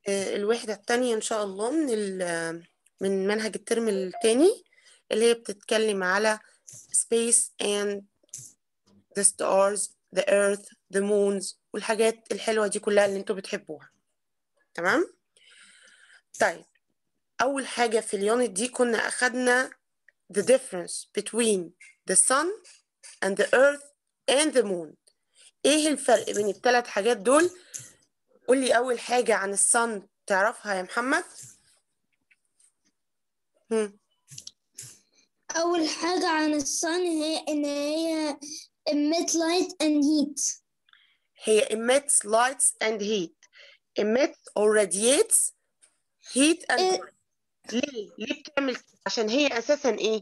آه، الوحدة التانية إن شاء الله من ال- من منهج الترم التاني اللي هي بتتكلم على space and the stars the earth the moons والحاجات الحلوة دي كلها اللي انتوا بتحبوها تمام طيب أول حاجة في اليونت دي كنا أخدنا the difference between the sun and the earth and the moon ايه الفرق بين الثلاث حاجات دول قولي أول حاجة عن الصن تعرفها يا محمد هم. أول حاجة عن الصن هي إن هي emit light and heat هي emits lights and heat emits or radiates heat and إيه. light ليه؟ ليه بتعمل كده؟ عشان هي أساسا إيه؟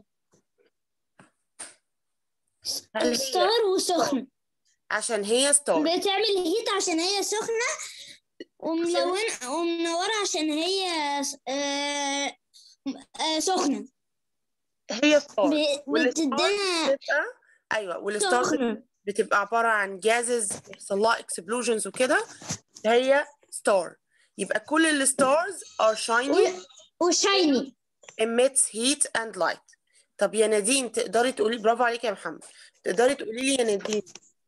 هل هي ستار وسخنة عشان هي ستار بتعمل هيت عشان هي سخنة وملونة ومنورة عشان هي آه آه سخنة هي ستار ب- والستار بتدينا بتبقى أيوه والستار سخنة بتبقى عبارة عن جازز بيحصل لها explosions وكده هي ستار يبقى كل الستارز are shining وشايني emits heat and light طب يا نادين تقدري تقولي برافو عليك يا محمد تقدري تقولي لي يا نادين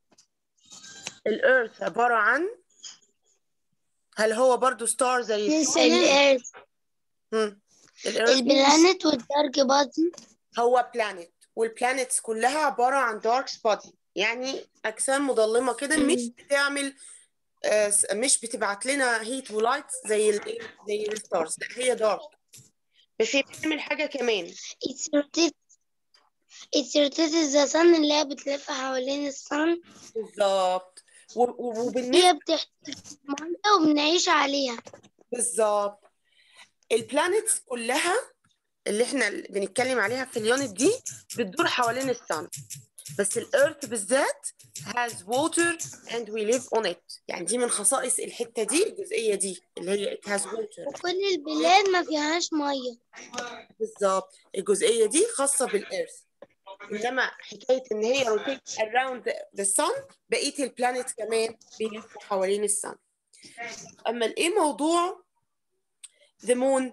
الارث عبارة عن هل هو برضو ستار زي السن؟ الإيرث مم. الارث البلانت والدارك بادي هو بلانيت والبلانيتس كلها عبارة عن دارك سبوتي يعني أجسام مظلمة كده مش بتعمل آه، س- مش بتبعت لنا هيت ولايت زي ال زي الستارز لا هي دارك بس هي بتعمل حاجة كمان It's rotate It's rotates the sun اللي هي بتلف حوالين الصن بالظبط و- و- وبالنسبة هي بتحتاج مية وبنعيش عليها بالظبط البلانيتس كلها اللي احنا بنتكلم عليها في اليونت دي بتدور حوالين السن بس الارث بالذات has water and we live on it يعني دي من خصائص الحتة دي الجزئية دي اللي هي it has water وكل البلاد ما فيهاش مية بالظبط الجزئية دي خاصة بالارث انما حكاية ان هي rotate around the, the sun بقية البلانيت كمان بيلفوا حوالين السن اما الايه موضوع the moon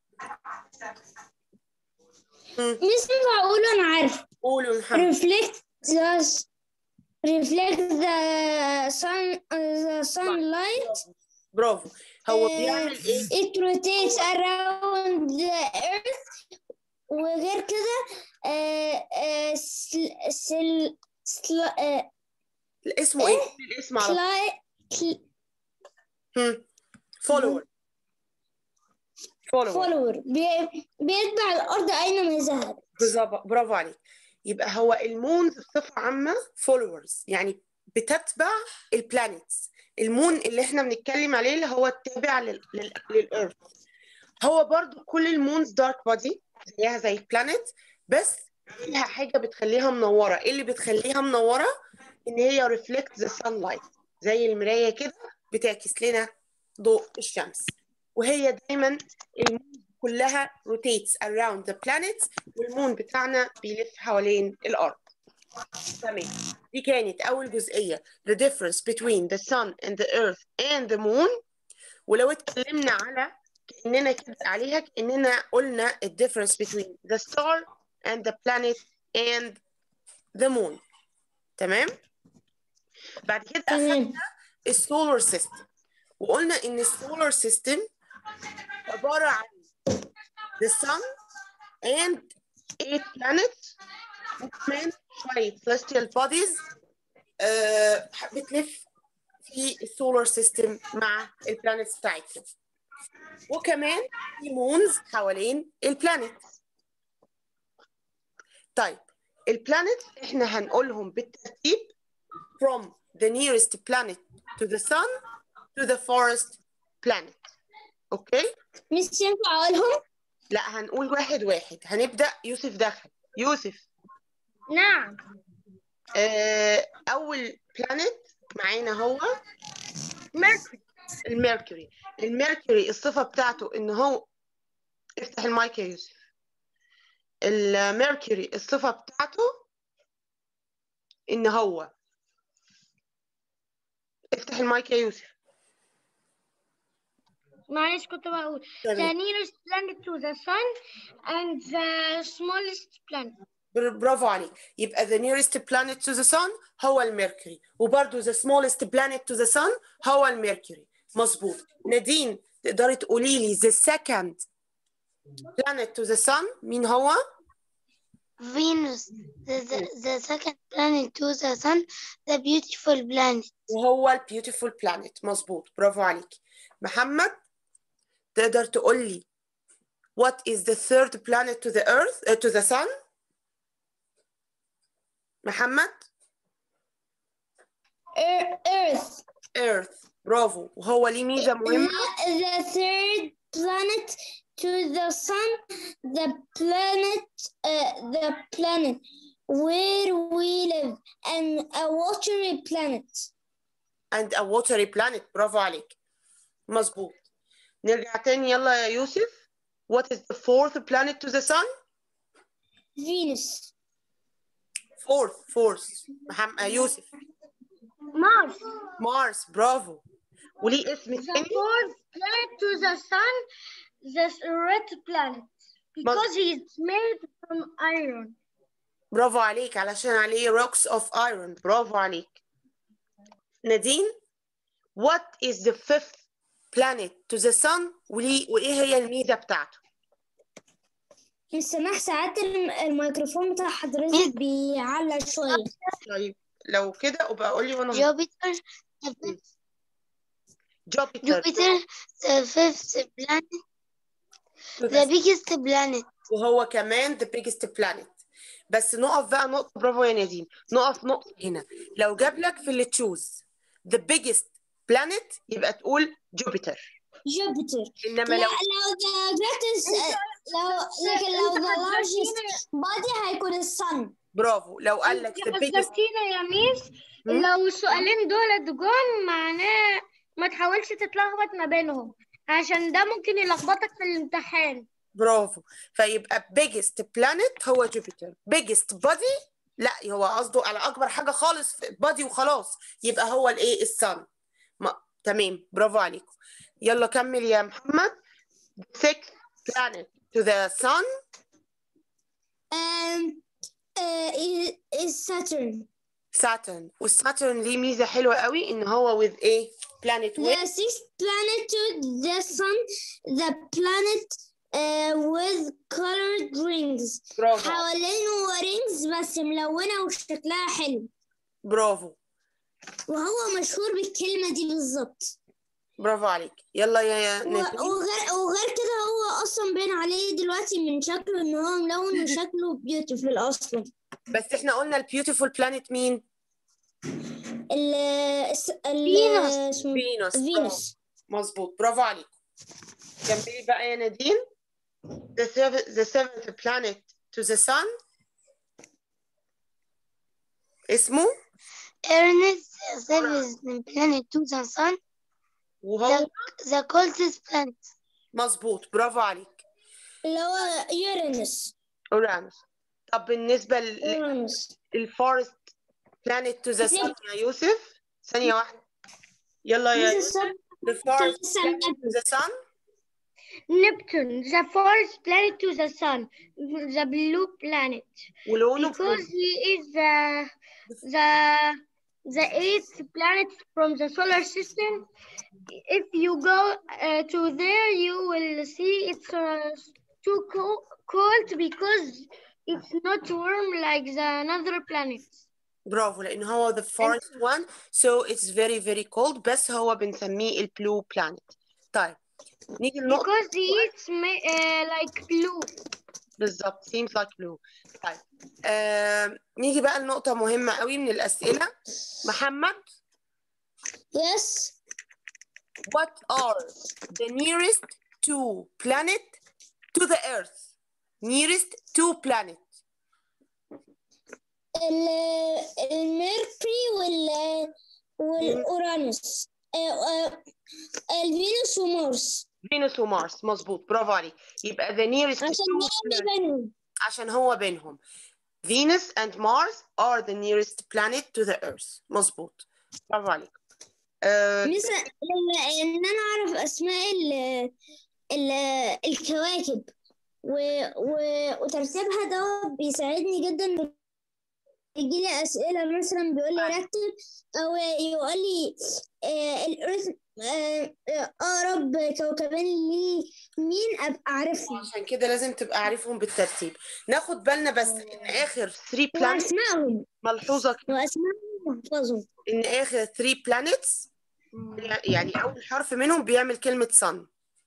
مم. مش ينفع أقول أنا عارف قولوا يا محمد reflect the reflect the sun the sunlight برافو هو آه، بيعمل ايه it rotates around the earth وغير كده آه، آه، سل سل سل آه، اسمه ايه قولي الاسم على كلاي هم. follower follower فولور بيتبع الأرض أينما ذهب بالظبط برافو عليك يبقى هو المون بصفة عامة followers يعني بتتبع البلانيتس المون اللي احنا بنتكلم عليه اللي هو التابع لل... لل... للأرض هو برضو كل المونز دارك بودي زيها زي البلانيت بس لها حاجة بتخليها منورة ايه اللي بتخليها منورة ان هي reflect the sunlight زي المراية كده بتعكس لنا ضوء الشمس وهي دايما المون كلها rotates around the planets والمون بتاعنا بيلف حوالين الأرض تمام دي كانت أول جزئية the difference between the sun and the earth and the moon ولو اتكلمنا على كأننا كده عليها كأننا قلنا the difference between the star and the planet and the moon تمام بعد كده تمام أخدنا السولار سيستم وقلنا إن السولار سيستم عبارة عن the sun and eight planets وكمان شوية celestial bodies آه بتلف في السولار سيستم مع البلانيتس بتاعتنا وكمان في مونز حوالين البلانيت طيب البلانيت احنا هنقولهم بالترتيب from the nearest planet to the sun to the farthest planet اوكي مش ينفع أقولهم لا هنقول واحد واحد هنبدأ يوسف دخل يوسف نعم آه أول بلانيت معانا هو ميركوري الميركوري الميركوري الصفة بتاعته إن هو افتح المايك يا يوسف الميركوري الصفة بتاعته إن هو افتح المايك يا يوسف معلش كنت بقول the تمام nearest planet to the sun and the smallest planet بر- برافو عليك يبقى the nearest planet to the sun هو الميركوري وبرده the smallest planet to the sun هو الميركوري مظبوط نادين تقدري تقولي لي the second planet to the sun مين هو؟ Venus, the, the, the second planet to the sun, the beautiful planet. وهو ال beautiful planet مظبوط برافو عليك محمد تقدر تقول لي what is the third planet to the earth uh, to the sun محمد Earth. earth برافو وهو ليه ميزة مهمة The third planet to the sun, the planet, uh, the planet where we live, and a watery planet. and a watery planet برافو عليك مظبوط نرجع تاني يلا يا يوسف what is the fourth planet to the sun Venus. fourth fourth محمد يوسف Mars مارس برافو وليه اسم the تاني fourth planet to the sun the red planet because he's made from iron برافو عليك علشان عليه rocks of iron برافو عليك نادين what is the fifth planet to the sun وليه وإيه هي الميزة بتاعته مش سامح ساعات الم- الميكروفون بتاع حضرتك بيعلق شوية طيب لو كده ابقى قول لي وانا Jupiter, the fifth, جوبيتر Jupiter, the fifth planet, the biggest planet. وهو كمان the biggest planet بس نقف بقى نقطة برافو يا نادين نقف نقطة هنا لو جاب لك في اللي تشوز the biggest planet يبقى تقول جوبيتر جوبيتر انما لا لو لو the greatest لو لكن لو the largest body هيكون الصن برافو لو قال لك the biggest حذرتينا يا ميس مم. لو السؤالين دول جون معناه ما تحاولش تتلخبط ما بينهم عشان ده ممكن يلخبطك في الامتحان برافو فيبقى biggest planet هو جوبيتر biggest body لا هو قصده على اكبر حاجة خالص في body وخلاص يبقى هو الايه السن ما... تمام برافو عليكم يلا كمل يا محمد sixth planet to the sun um, uh, is, is Saturn Saturn والساترن ليه ميزة حلوة قوي ان هو with a planet the with sixth planet to the sun the planet uh, with colored rings برافو حوالينه rings بس ملونة وشكلها حلو برافو وهو مشهور بالكلمة دي بالظبط برافو عليك يلا يا يا و- نادين وغير وغير كده هو اصلا باين عليه دلوقتي من شكله ان هو ملون وشكله بيوتيفول اصلا بس احنا قلنا البيوتيفول بلانيت مين؟ ال الس- ال فينوس. اسمه فينوس فينوس مظبوط برافو عليكم كملي بقى يا نادين the seventh, the seventh planet to the sun اسمه Ernest, the seventh planet to the sun, وهو the, the coldest planet. مظبوط برافو عليك اللي هو يورانوس اورانوس طب بالنسبة يورانوس للفورست planet to the sun يا يوسف ثانية واحدة يلا يا يوسف the forest planet to the sun Neptune the fourth planet to the sun the blue planet ولونه because he is the the the eighth planet from the solar system if you go uh, to there you will see it's uh, too co- cold because it's not warm like the another planets برافو لان هو the forest one so it's very very cold بس هو بنسميه البلو planet طيب نيجي لنقطة because it's ma- uh, like blue بالظبط seems like blue طيب آه، نيجي بقى لنقطة مهمة قوي من الأسئلة محمد يس what are the nearest two planet to the earth nearest two planet ال- الميركوري وال والاورانوس آه، آه، الفينوس ومارس فينوس ومارس مظبوط برافو عليك يبقى the nearest عشان two هي planet بينهم عشان هو بينهم Venus and Mars are the nearest planet to the earth مظبوط برافو عليك آه، مثل ان انا اعرف أسماء ال ال الكواكب و و وترتيبها ده بيساعدني جدا يجي لي أسئلة مثلا بيقول لي رتب أو يقول لي آه الأرث آه آه، أقرب كوكبين لي مين أبقى أعرفهم عشان كده لازم تبقى عارفهم بالترتيب ناخد بالنا بس ان اخر 3 بلانيتس وأسمائهم ملحوظه كده وأسمائهم واحفظهم ان اخر 3 بلانيتس يعني اول حرف منهم بيعمل كلمه sun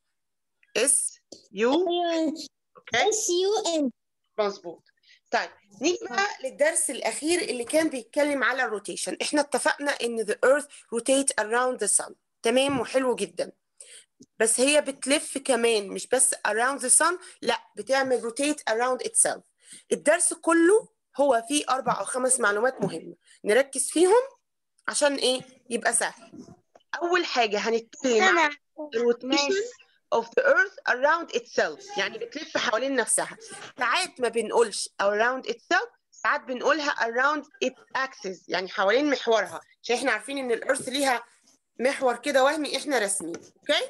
اس يو اوكي اس يو ان مظبوط طيب نيجي بقى للدرس الأخير اللي كان بيتكلم على الروتيشن احنا اتفقنا ان the earth rotate around the sun تمام وحلو جدا بس هي بتلف كمان مش بس around the sun لا بتعمل rotate around itself الدرس كله هو فيه أربع أو خمس معلومات مهمة نركز فيهم عشان إيه يبقى سهل أول حاجة هنتكلم عن سنة rotation of the earth around itself يعني بتلف حوالين نفسها ساعات ما بنقولش around itself ساعات بنقولها around its axis يعني حوالين محورها عشان احنا عارفين ان الارث ليها محور كده وهمي احنا راسمين اوكي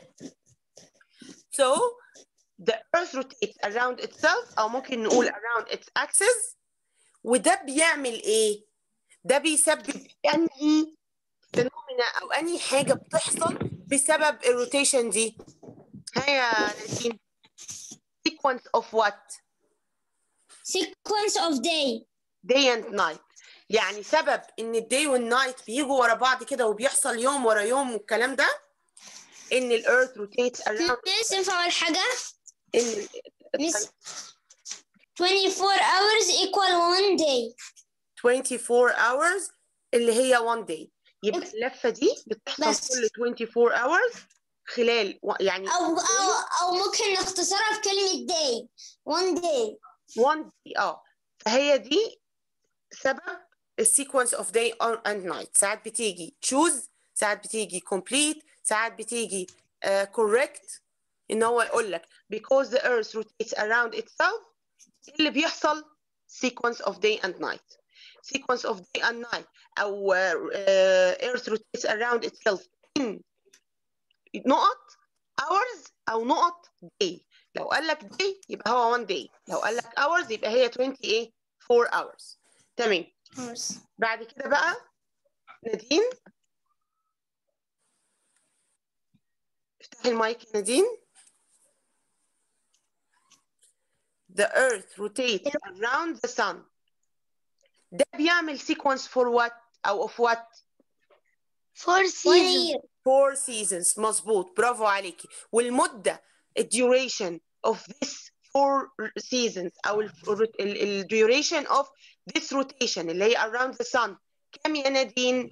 so the earth rotates around itself او ممكن نقول around its axis وده بيعمل ايه ده بيسبب انهي فينومينا او انهي حاجه بتحصل بسبب الروتيشن دي ها يا نسيم sequence of what sequence of day day and night يعني سبب ان الداي والنايت بيجوا ورا بعض كده وبيحصل يوم ورا يوم والكلام ده ان الارث rotates around مس ينفع أول حاجة ان مس 24 hours equal one day 24 hours اللي هي one day يبقى اللفه دي بتحصل بس. كل 24 hours خلال و- يعني أو أو أو ممكن نختصرها في كلمة day one day one day اه فهي دي سبب السيكونس اوف day and night ساعات بتيجي choose ساعات بتيجي complete ساعات بتيجي uh, correct ان هو يقول لك because the earth rotates around itself إيه اللي بيحصل sequence of day and night sequence of day and night او uh, uh, earth rotates around itself in نقط hours او نقط day لو قال لك day يبقى هو one day لو قال لك hours يبقى هي 20 ايه 4 hours تمام بعد كده بقى نادين افتحي المايك يا نادين The earth rotates around the sun ده بيعمل sequence for what أو of what four one seasons year four seasons مظبوط برافو عليكي والمدة ال duration of this four seasons أو ال ال- ال duration of this rotation اللي هي around the sun كم يا نادين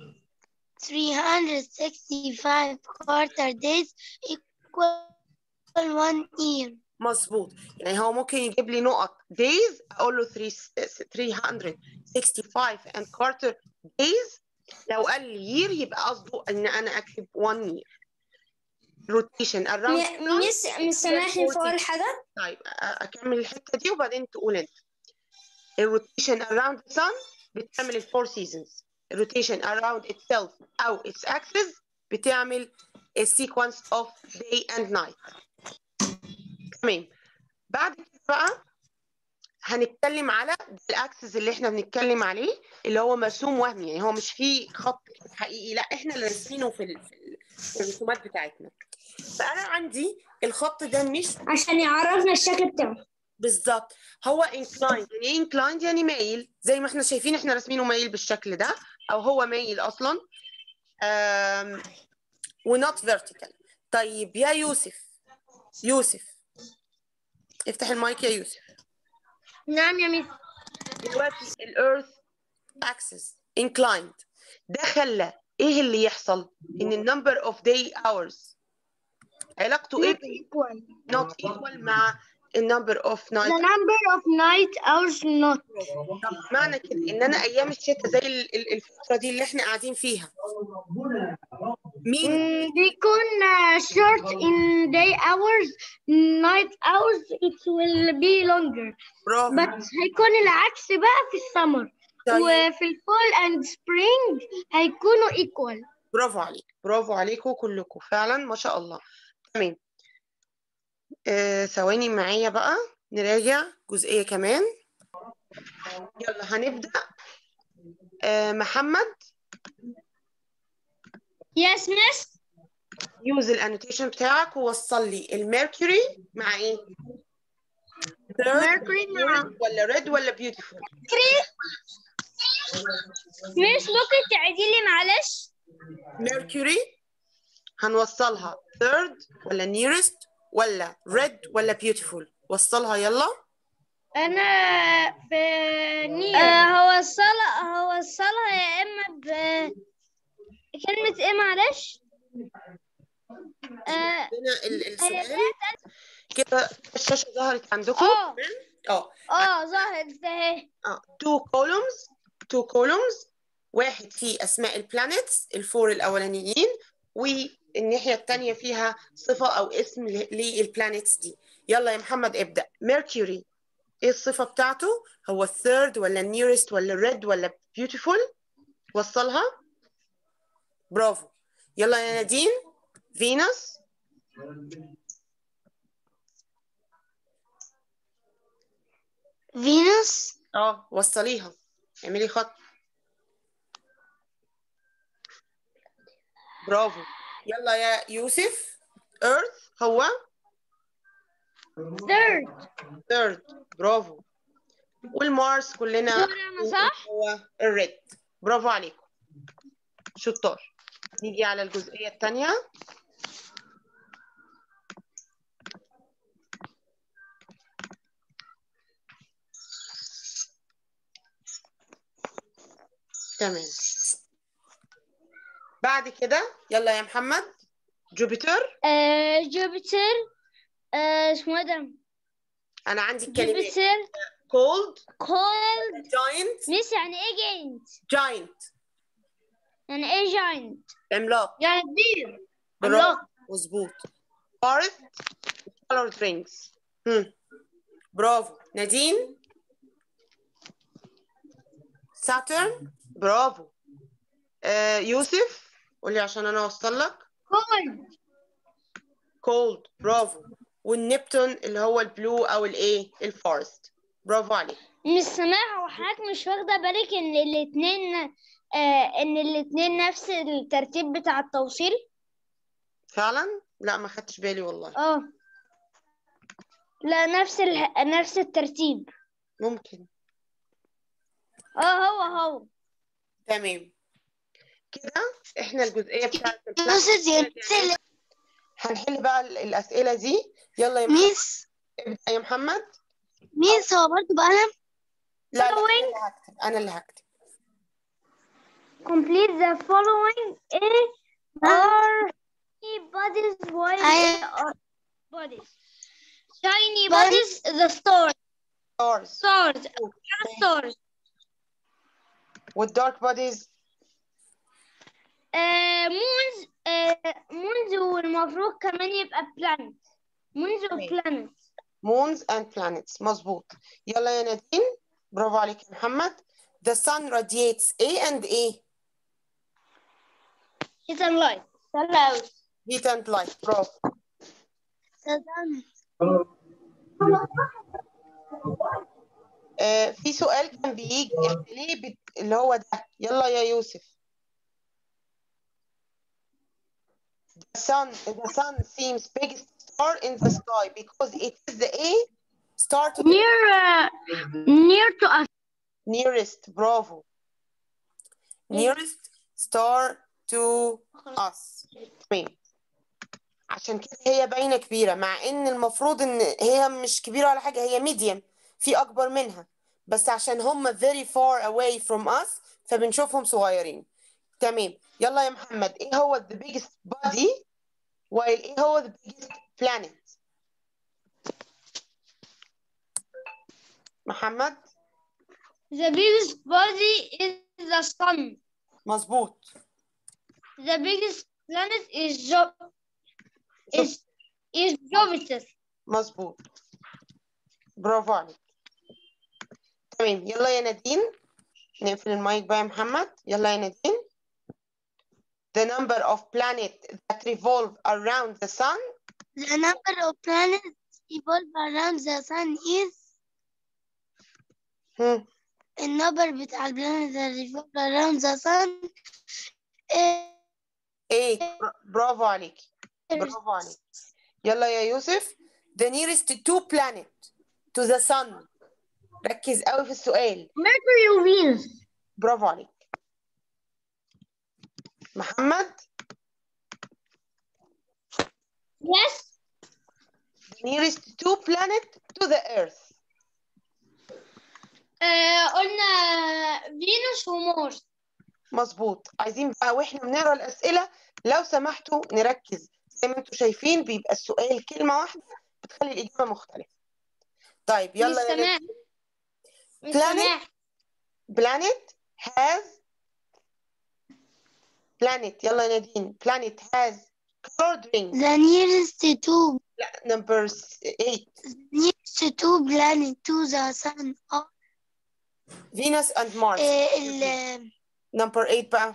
365 quarter days equal one year مظبوط يعني هو ممكن يجيب لي نقط days اقول له 3 365 and quarter days لو قال لي year يبقى قصده ان انا اكتب 1 year rotation around the sun. مس مس سماح ينفع أول حاجة طيب أ- اكمل الحته دي وبعدين تقول انت الروتيشن around the sun بتعمل الفور seasons الروتيشن around itself او its axis بتعمل السيكونس of day and night تمام بعد كده بقى هنتكلم على الاكسس اللي احنا بنتكلم عليه اللي هو مرسوم وهمي يعني هو مش فيه خط حقيقي لا احنا اللي راسمينه في ال- في ال- في الرسومات بتاعتنا فانا عندي الخط ده مش عشان يعرفنا الشكل بتاعه بالظبط هو inclined يعني ايه inclined يعني مايل زي ما احنا شايفين احنا راسمينه مايل بالشكل ده او هو مايل اصلا um, ونوت vertical طيب يا يوسف يوسف افتح المايك يا يوسف نعم يا مس دلوقتي الارث axis inclined ده خلى ايه اللي يحصل ان النمبر اوف داي hours علاقته ايه equal not equal مع النمبر اوف the night number of night hours not طب معنى كده ان انا ايام الشتاء زي ال- ال- الفتره دي اللي احنا قاعدين فيها مين Mm, بيكون uh, short in day hours night hours it will be longer برافو but هيكون العكس بقى في السمر طيب وفي الفول and spring هيكونوا equal برافو عليك برافو عليكم كلكم فعلا ما شاء الله تمام آه، ثواني معايا بقى نراجع جزئية كمان يلا هنبدأ آه، محمد Yes, miss. يوز الانوتيشن بتاعك ووصل لي الميركوري مع ايه؟ Mercury مع- ولا ريد ولا بيوتيفول؟ مش ممكن تعيدي لي معلش؟ ميركوري هنوصلها third ولا nearest ولا red ولا beautiful وصلها يلا أنا في نير آه هو وصلها هو وصلها يا إما ب كلمة إيه معلش؟ آه هنا ال- هي السؤال كده الشاشة ظهرت عندكم اه اه اه ظهرت اهي اه two columns two columns واحد فيه اسماء البلانيتس الفور الاولانيين والناحية التانية فيها صفة او اسم ل- للبلانيتس دي يلا يا محمد ابدأ ميركوري ايه الصفة بتاعته هو الثيرد ولا nearest ولا red ولا beautiful وصلها برافو يلا يا نادين فينوس فينوس اه وصليها اعملي خط برافو يلا يا يوسف earth هو third third برافو والمارس كلنا دور أنا صح؟ هو الريد برافو عليكم شطار نيجي على الجزئية الثانية تمام بعد كده يلا يا محمد جوبيتر آه جوبيتر آه اسمه ايه ده؟ انا عندي الكلمات جوبيتر cold cold giant ميس يعني ايه جاينت؟ giant يعني ايه جاينت؟ عملاق يعني كبير برافو مظبوط forest colored rings هم. برافو نادين Saturn برافو آه يوسف قولي عشان انا اوصل لك كولد cold برافو والنبتون اللي هو البلو او الايه الفورست برافو عليك مش سامعها وحضرتك مش واخدة بالك ان الاتنين آه ان الاتنين نفس الترتيب بتاع التوصيل؟ فعلا لا ما خدتش بالي والله اه لا نفس ال... نفس الترتيب ممكن اه هو هو تمام كده احنا الجزئيه بتاعت يوسف يرسل هنحل بقى ال- الاسئله دي يلا يا محمد ميس ابدأ يا محمد ميس هو برضه بقلم لا لا انا اللي هكتب انا اللي هكتب complete the following A are bodies while I- they are bodies shiny But- bodies the stars stars stars stars والدارك بوديز آه moons آه moons والمفروض كمان يبقى planet moons و تمام. planet moons and planets مظبوط يلا يا نادين برافو عليك يا محمد the sun radiates A and A heat and light cloud heat and light برافو آه في سؤال كان بيجي يعني ليه بت... اللي هو ده يلا يا يوسف the sun the sun seems biggest star in the sky because it is the A star to the near uh, near to us nearest برافو nearest star to us تمام عشان كده هي باينة كبيرة مع ان المفروض ان هي مش كبيرة ولا حاجة هي medium في اكبر منها بس عشان هم very far away from us فبنشوفهم صغيرين تمام يلا يا محمد ايه هو the biggest body while ايه هو the biggest planet محمد the biggest body is the sun مظبوط the biggest planet is jo is is Jupiter مظبوط برافو عليك تمام يلا يا نادين نقفل المايك بقى يا محمد يلا يا نادين The number of planets that revolve around the sun The number of planets evolve around the sun is هم. النمبر بتاع البلانت اللي revolve around the sun is ايه بر- برافو عليكي برافو عليك يلا يا يوسف the nearest two planet to the sun ركز قوي في السؤال Mercury وفينوس برافو عليك محمد Yes. the nearest two planet to the earth آه قلنا فينوس ومارس مظبوط عايزين بقى واحنا بنقرا الاسئله لو سمحتوا نركز زي ما انتم شايفين بيبقى السؤال كلمه واحده بتخلي الاجابه مختلفه طيب مش يلا يا سماح مش Planet. سماح planet has planet يلا يا نادين planet has colored rings the nearest two لا number 8 nearest two planet to the sun are Venus and Mars آه، ال number 8 بقى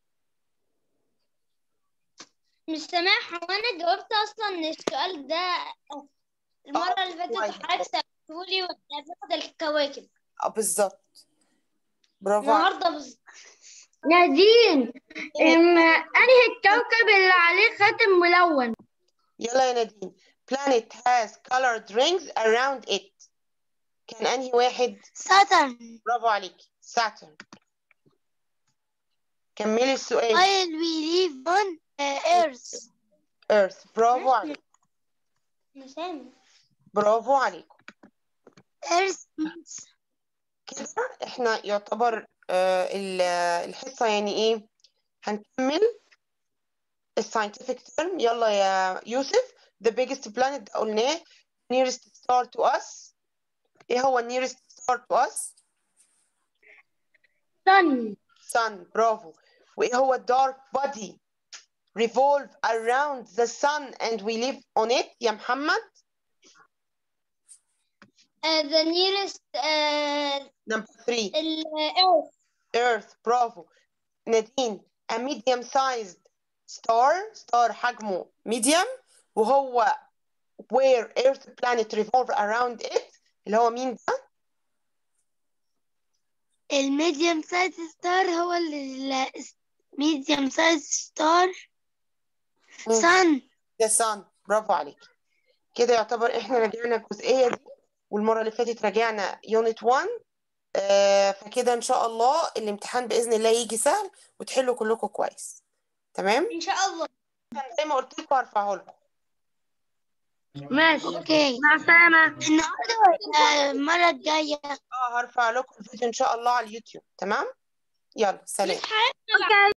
مش سماح هو انا جاوبت اصلا السؤال ده المرة اللي فاتت كويس. حضرتك سألتهولي وتاخد الكواكب اه بالظبط برافو عليك النهارده بالظبط نادين أم، أنهي الكوكب اللي عليه خاتم ملون يلا يا نادين planet has colored rings around it كان انهي واحد Saturn برافو عليكي Saturn كملي السؤال while we live on uh, Earth Earth برافو عليك مسامي برافو عليكم Earth means كده احنا يعتبر آه، ال- الحصة يعني ايه هنكمل الساينتفك term يلا يا يوسف the biggest planet ده قلناه nearest star to us ايه هو nearest star to us sun sun برافو وايه هو dark body revolve around the sun and we live on it يا محمد uh, the nearest uh, number three ال Earth Earth برافو نادين a medium sized star star حجمه medium وهو where Earth planet revolve around it اللي هو مين ده؟ الميديوم سايز ستار هو الميديوم سايز ستار مم. sun the sun برافو عليك كده يعتبر احنا راجعنا الجزئية دي والمرة اللي فاتت راجعنا يونت 1 آه فكده ان شاء الله الامتحان بإذن الله يجي سهل وتحلوا كلكم كويس تمام؟ إن شاء الله زي ما قلت لكم هرفعه لكم ماشي اوكي مع السلامة النهارده ولا المرة الجاية اه هرفع لكم الفيديو ان شاء الله على اليوتيوب تمام؟ يلا سلام مش حضرتك